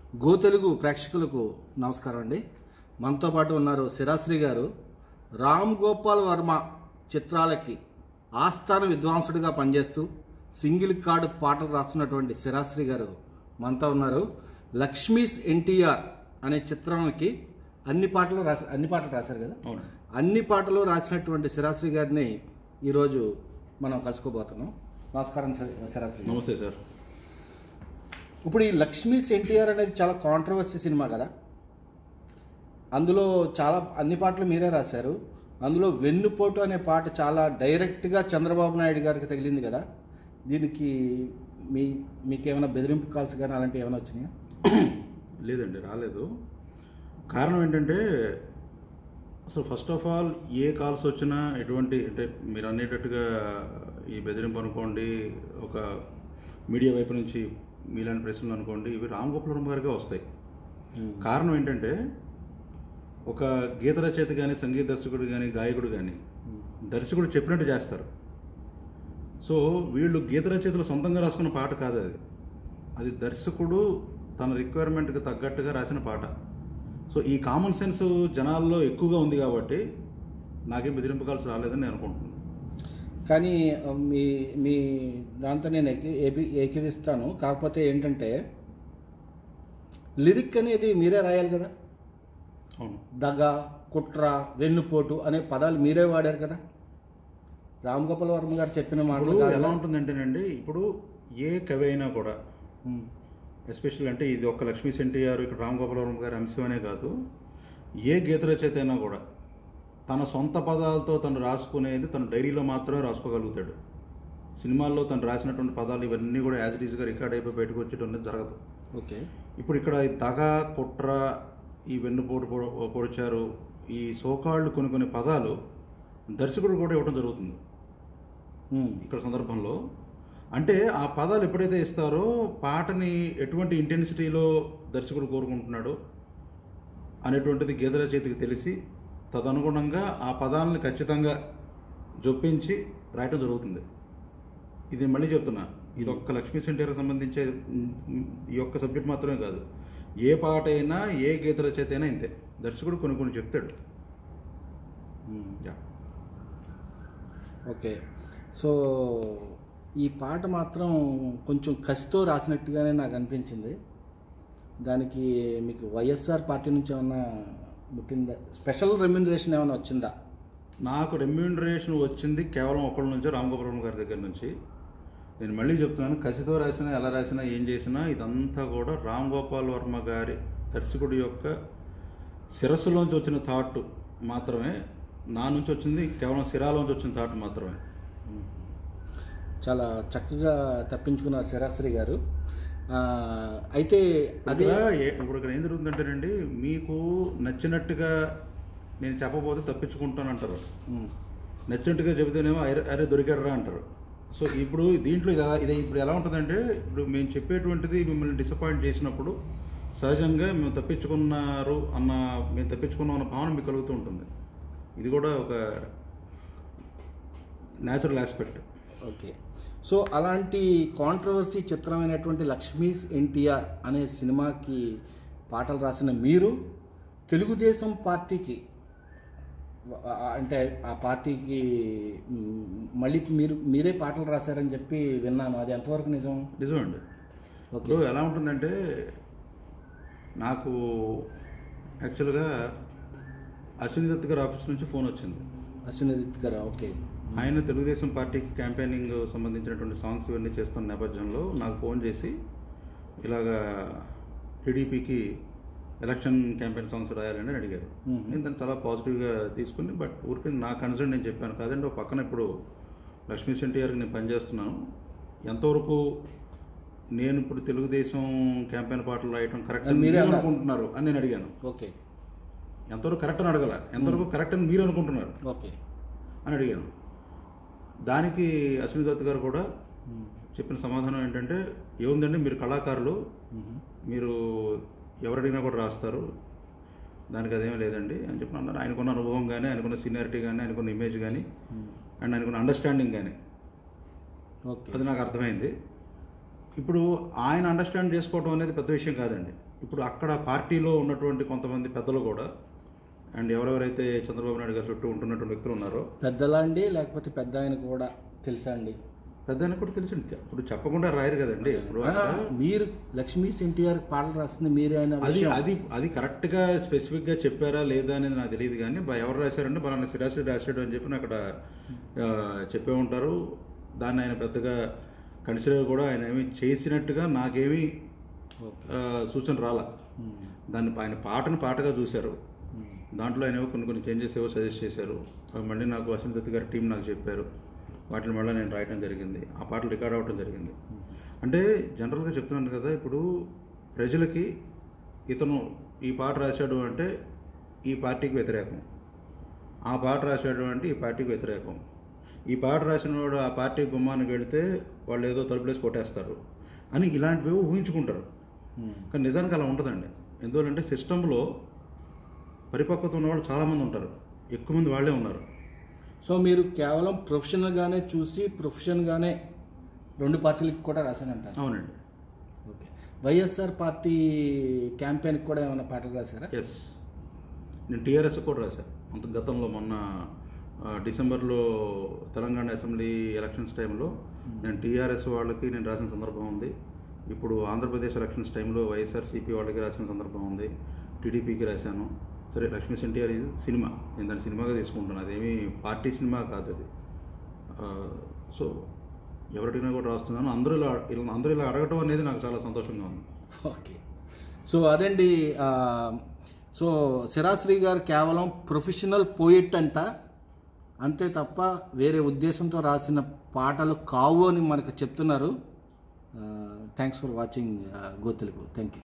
Go Telugu ప్రేక్షకులకు నమస్కారం అండి మనతో పాటు ఉన్నారు శిరాశ్రీ గారు రామ్ గోపాల్ వర్మ చిత్రాలకి ఆస్థాన విద్వాంసుడిగా పనిచేస్తూ సింగిల్ కార్డు పాటలు రాస్తున్నటువంటి శిరాశ్రీ గారు మనతో ఉన్నారు లక్ష్మీస్ ఎన్టీఆర్ అనే చిత్రానికి అన్ని పాటలు రాసి అన్ని పాటలు రాశారు కదా అవును అన్ని పాటలు రాసినటువంటి శిరాశ్రీ గారిని ఈరోజు మనం కలుసుకోబోతున్నాం నమస్కారం శి- శిరాశ్రీ గారు. నమస్తే సార్ ఇప్పుడు ఈ లక్ష్మీస్ ఎన్టీఆర్ అనేది చాలా కాంట్రవర్సీ సినిమా కదా అందులో చాలా అన్ని పాటలు మీరే రాశారు అందులో వెన్నుపోటు అనే పాట చాలా డైరెక్ట్గా చంద్రబాబు నాయుడు గారికి తగిలింది కదా దీనికి మీ మీకేమైనా బెదిరింపు కాల్స్ కానీ అలాంటివి ఏమైనా వచ్చినాయా లేదండి రాలేదు కారణం ఏంటంటే అసలు ఫస్ట్ ఆఫ్ ఆల్ ఏ కాల్స్ వచ్చినా ఎటువంటి అంటే మీరు అనేటట్టుగా ఈ బెదిరింపు అనుకోండి ఒక మీడియా వైపు నుంచి మీలాంటి ప్రశ్నలు అనుకోండి ఇవి రామ్ గోపాల్ వర్మ గారిగా వస్తాయి కారణం ఏంటంటే ఒక గీత రచయిత కానీ సంగీత దర్శకుడు కానీ గాయకుడు కానీ దర్శకుడు చెప్పినట్టు చేస్తారు సో వీళ్ళు గీత రచయితలు సొంతంగా రాసుకున్న పాట కాదు అది అది దర్శకుడు తన రిక్వైర్మెంట్కి తగ్గట్టుగా రాసిన పాట సో ఈ కామన్ సెన్స్ జనాల్లో ఎక్కువగా ఉంది కాబట్టి నాకేం బెదిరింపు కాల్సి రాలేదని నేను అనుకుంటున్నాను కానీ ఆ, మీ మీ దాంతో నేను ఏకి ఏపీ ఏకీవిస్తాను కాకపోతే ఏంటంటే లిరిక్ అనేది మీరే రాయాలి కదా అవును దగ కుట్ర వెన్నుపోటు అనే పదాలు మీరే వాడారు కదా రామ్ గోపాల్ వర్మ గారు చెప్పిన మాటలు ఇప్పుడు కాదు ఎలా కదా? ఉంటుందంటేనండి ఇప్పుడు ఏ కవి అయినా కూడా ఉమ్, ఎస్పెషల్ అంటే ఇది ఒక లక్ష్మీ సెంటియారు ఇక్కడ రామ్ గోపాల్ వర్మ గారి అంశం అనే కాదు ఏ గీత రచయిత అయినా కూడా తన సొంత పదాలతో తను రాసుకునేది తన డైరీలో మాత్రమే రాసుకోగలుగుతాడు సినిమాల్లో తను రాసినటువంటి పదాలు ఇవన్నీ కూడా యాజ్ ఇట్ ఈస్గా రికార్డ్ అయిపోయి బయటకు వచ్చేటువంటి జరగదు ఓకే ఇప్పుడు ఇక్కడ ఈ దగ కుట్ర ఈ వెన్నుపోటు పొ- పొడిచారు ఈ సోకాళ్ళు కొన్ని కొన్ని పదాలు దర్శకుడు కూడా ఇవ్వడం జరుగుతుంది ఉమ్, ఇక్కడ సందర్భంలో అంటే ఆ పదాలు ఎప్పుడైతే ఇస్తారో పాటని ఎటువంటి ఇంటెన్సిటీలో దర్శకుడు కోరుకుంటున్నాడో అనేటువంటిది గీతల చేతికి తెలిసి తదనుగుణంగా ఆ పదాలను ఖచ్చితంగా జొప్పించి రాయటం జరుగుతుంది ఇది మళ్ళీ చెప్తున్నా ఇది ఒక్క లక్ష్మీ సెంటర్కి సంబంధించే ఉమ్, ఈ ఒక్క సబ్జెక్ట్ మాత్రమే కాదు ఏ పాట అయినా ఏ గీతల చేత అయినా ఇంతే దర్శకుడు కొన్ని కొన్ని చెప్తాడు ఉమ్. యా. ఓకే సో ఈ పాట మాత్రం కొంచెం కసితో రాసినట్టుగానే నాకు అనిపించింది దానికి మీకు వైఎస్ఆర్ పార్టీ నుంచి ఏమన్నా ముట్టిందా స్పెషల్ రెమ్యునరేషన్ ఏమైనా వచ్చిందా నాకు రెమ్యూనరేషన్ వచ్చింది కేవలం ఒకళ్ళ నుంచో రామగోపురం గారి దగ్గర నుంచి నేను మళ్ళీ చెప్తున్నాను కసితో రాసినా ఎలా రాసినా ఏం చేసినా ఇదంతా కూడా రామ్ గోపాల్ వర్మ గారి దర్శకుడి యొక్క శిరస్సులోంచి వచ్చిన థాట్ మాత్రమే నా నుంచి వచ్చింది కేవలం సిరాలోంచి వచ్చిన థాట్ మాత్రమే చాలా చక్కగా తప్పించుకున్నారు శరాశ్రీ గారు ఆ, అయితే అదే ఇక్కడ ఏ- ఇప్పుడు ఇక్కడ ఏం జరుగుతుందంటేనండి మీకు నచ్చినట్టుగా నేను చెప్పబోతే తప్పించుకుంటాను అంటారు ఉమ్, నచ్చినట్టుగా చెబితేనేమో అరే అరే దొరికాడరా అంటారు సో ఇప్పుడు దీంట్లో ఇది ఎలా- ఇది ఇప్పుడు ఎలా ఉంటుందంటే ఇప్పుడు మేము చెప్పేటువంటిది మిమ్మల్ని డిసప్పాయింట్ చేసినప్పుడు సహజంగా మేము తప్పించుకున్నారు అన్న మేము తప్పించుకున్నాం అన్న భావన మీకు కలుగుతూ ఉంటుంది ఇది కూడా ఒక న్యాచురల్ ఆస్పెక్ట్ ఓకే సో అలాంటి కాంట్రవర్సీ చిత్రమైనటువంటి లక్ష్మీస్ ఎన్టీఆర్ అనే సినిమాకి పాటలు రాసిన మీరు తెలుగుదేశం పార్టీకి ఆ- ఆ- అంటే ఆ పార్టీకి మ్, మళ్ళీ మీరు మీరే పాటలు రాశారని చెప్పి విన్నాను అది ఎంతవరకు నిజం నిజమండి ఓకే ఇప్పుడు ఎలా ఉంటుందంటే నాకు యాక్చువల్గా అశ్విని దత్ గారి ఆఫీస్ నుంచి ఫోన్ వచ్చింది అశ్వినిదిత్ గారు ఓకే ఆయన తెలుగుదేశం పార్టీకి క్యాంపెయినింగ్ సంబంధించినటువంటి సాంగ్స్ ఇవన్నీ చేస్తున్న నేపథ్యంలో నాకు ఫోన్ చేసి ఇలాగా టీడీపీకి ఎలక్షన్ క్యాంపెయిన్ సాంగ్స్ రాయాలని అడిగారు మ్మ్. నేను దాన్ని చాలా పాజిటివ్గా తీసుకుని బట్ ఊరికి నా కన్సర్న్ నేను చెప్పాను కాదండి ఒక పక్కన ఇప్పుడు లక్ష్మీ ఎన్టీఆర్కి నేను పనిచేస్తున్నాను ఎంతవరకు నేను ఇప్పుడు తెలుగుదేశం క్యాంపెయిన్ పాటలు రాయటం కరెక్ట్ అది అని మీరే మీరు అన్నారు. అనుకుంటున్నారు అని నేను అడిగాను ఓకే ఎంతవరకు కరెక్ట్ అని అడగల ఎంతవరకు కరెక్ట్ అని మీరు అనుకుంటున్నారు ఓకే అని అడిగాను దానికి అశ్విని దత్ గారు కూడా మ్, చెప్పిన సమాధానం ఏంటంటే ఏముందండి మీరు కళాకారులు మ్మ్. మీరు ఎవరడిగినా కూడా రాస్తారు దానికి అదేమీ లేదండి అని చెప్పి అన్నారు ఆయనకున్న అనుభవం కానీ ఆయనకున్న సీనియారిటీ కానీ ఆయనకున్న ఇమేజ్ కానీ మ్, అండ్ ఆయనకున్న అండర్స్టాండింగ్ కానీ ఓకే అది నాకు అర్థమైంది ఇప్పుడు ఆయన అండర్స్టాండ్ చేసుకోవడం అనేది పెద్ద విషయం కాదండి ఇప్పుడు అక్కడ పార్టీలో ఉన్నటువంటి కొంతమంది పెద్దలు కూడా అండ్ ఎవరెవరైతే చంద్రబాబు నాయుడు గారి చుట్టూ ఉంటున్నటువంటి వ్యక్తులు ఉన్నారో పెద్దలా అండి లేకపోతే పెద్ద ఆయన కూడా తెలుసా అండి పెద్ద ఆయనకు కూడా తెలిసి ఇప్పుడు చెప్పకుండా రాయరు కదండి ఇప్పుడు అక్కడ మీరు లక్ష్మీ ఎన్టీఆర్ పాటలు రాస్తుంది మీరే అయిన అది విషయం. అది అది కరెక్ట్గా స్పెసిఫిక్గా చెప్పారా లేదా అనేది నాకు తెలియదు కానీ బ- ఎవరు రాశారంటే బలానా సిరాశ్రీ రాశాడు అని చెప్పి అక్కడ ఆ, చెప్పే ఉంటారు దాన్ని ఆయన పెద్దగా కన్సిడర్ కూడా ఆయన ఏమి చేసినట్టుగా నాకేమీ ఓకే. ఆ, సూచన రాల ఉమ్. దాన్ని ఆయన పాటను పాటగా చూశారు ఉమ్. దాంట్లో ఆయన ఏవో కొన్ని కొన్ని చేంజెస్ ఏవో సజెస్ట్ చేశారు అవి మళ్ళీ నాకు వసంత్ గారి టీం నాకు చెప్పారు వాటిని మళ్ళీ నేను రాయటం జరిగింది ఆ పాటలు రికార్డ్ అవ్వటం జరిగింది అంటే జనరల్గా చెప్తున్నాను కదా ఇప్పుడు ప్రజలకి ఇతను ఈ పాట రాశాడు అంటే ఈ పార్టీకి వ్యతిరేకం ఆ పాట రాశాడు అంటే ఈ పార్టీకి వ్యతిరేకం ఈ పాట రాసిన వాడు ఆ పార్టీ గుమ్మానికి వెళితే వాళ్ళు ఏదో తలుపులేసి కొట్టేస్తారు అని ఇలాంటివి ఊహించుకుంటారు ఉమ్. కానీ నిజానికి అలా ఉంటుందండి ఎందుకంటే సిస్టంలో పరిపక్వత ఉన్నవాళ్ళు చాలామంది ఉంటారు ఎక్కువ మంది వాళ్ళే ఉన్నారు సో మీరు కేవలం ప్రొఫెషనల్గానే చూసి ప్రొఫెషన్గానే రెండు పార్టీలకు కూడా రాశానంటారు అవునండి ఓకే వైఎస్ఆర్ పార్టీ క్యాంపెయిన్కి కూడా ఏమైనా పాటలు రాశారా ఎస్ నేను టీఆర్ఎస్ కూడా రాశాను అంత గతంలో మొన్న ఆ, డిసెంబర్లో తెలంగాణ అసెంబ్లీ ఎలక్షన్స్ టైంలో నేను టీఆర్ఎస్ వాళ్ళకి నేను రాసిన సందర్భం ఉంది ఇప్పుడు ఆంధ్రప్రదేశ్ ఎలక్షన్స్ టైంలో వైఎస్ఆర్సీపీ వాళ్ళకి రాసిన సందర్భం ఉంది టీడీపీకి రాశాను సరే లక్ష్మీ ఎన్టీఆర్ ఇది సినిమా నేను దాన్ని సినిమాగా తీసుకుంటాను అదేమీ పార్టీ సినిమా కాదు అది ఆ, సో ఎవరికైనా కూడా రాస్తున్నాను అందరూ ఇలా ఇలా- అందరూ ఇలా అడగటం అనేది నాకు చాలా సంతోషంగా ఉంది ఓకే సో అదండి ఆ, సో శరాశ్రీ గారు కేవలం ప్రొఫెషనల్ పోయిట్ అంట అంతే తప్ప వేరే ఉద్దేశంతో రాసిన పాటలు కావు అని మనకు చెప్తున్నారు thanks for watching go Telugu thank you